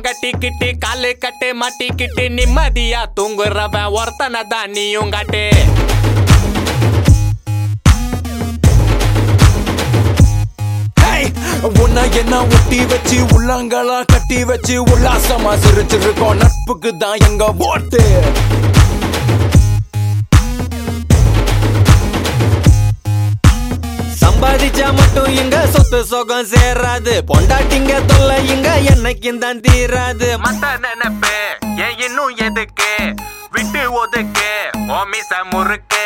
கட்டிக்கிட்டு காலு கட்டு மாட்டிக்கிட்டு நிம்மதியா தூங்குறவன் ஒருத்தனை தான் நீயும் காட்டு Hey, உன்னை என்ன ஒட்டி வச்சு உள்ளங்களா கட்டி வச்சு உல்லாசமா சிரிச்சிருக்கோம் நட்புக்கு தான் எங்க ஓட்டு சம்பாதிச்சா மட்டும் இங்க சொத்து சுகம் சேராது பொண்டாட்டிங்க தொல்லை இங்க என்னைக்கும் தான் தீராது மத்த நினைப்பு ஏன் இன்னும் எதுக்கு விட்டு ஒதுக்கு ஓமிச முறுக்கு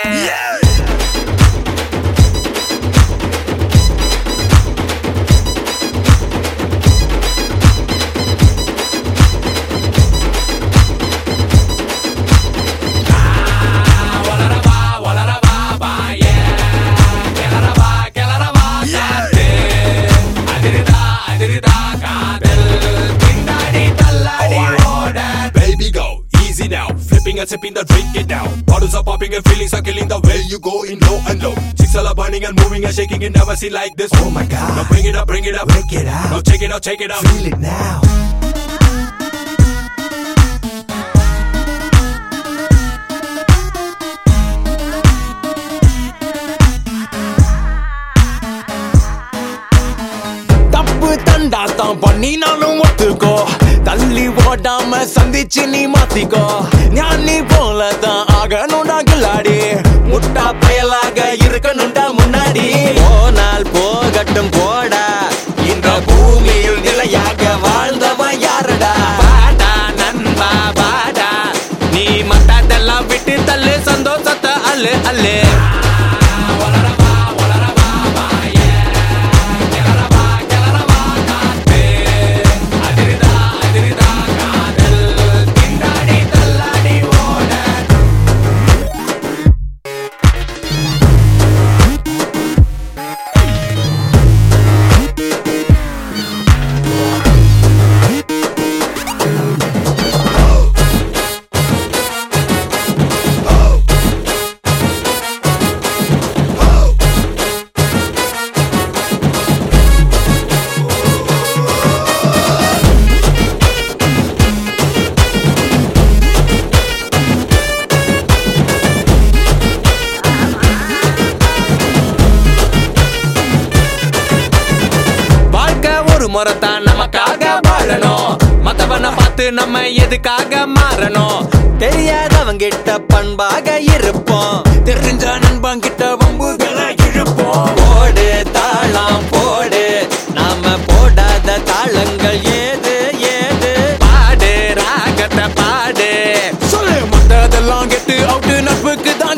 Baby go, easy now. Flipping and sipping the drink it down. Bottles are popping and feelings are killing the way you go in low and low. Chicks all are burning and moving and shaking it never seen like this. Oh my god. Now bring it up, bring it up. Break it out. Now check it out, check it out. Feel it now. தப்பு தண்டா தான் பண்ணினாலும் ஒத்துக்கோ தள்ளி ஓடாம சந்திச்சு நீ மாத்திக்கோ ஞானி போல தான் ஆகணும்டா கில்லாடி முட்டா பயலாக இருக்கணும்டா முன்னாடி போனால் போகட்டும் போடா இந்த பூமியில் நிலையாக வாழ்ந்தவன் யாருடா பாடா நண்பா பாடா நீ மத்ததெல்லாம் விட்டு தள்ளு சந்தோஷத்தை அல்லு அல்லு வாழ்க்கை ஒரு முறைத்தான் நமக்காக வாழணும் மத்தவனை பார்த்து நம்ம எதுக்காக மாறணும் தெரியாதவங்கிட்ட பண்பாக இருப்போம் தெரிஞ்ச நண்பன் கிட்ட வம்புகளை இழுப்போம் போடு தாளம் போடு நாம போடாத தாளங்கள் ஏது ஏது பாடு ராகத்தை பாடு சொல்லு மத்ததெல்லாம் கெட்டு அவுட்டு நட்புக்கு தான்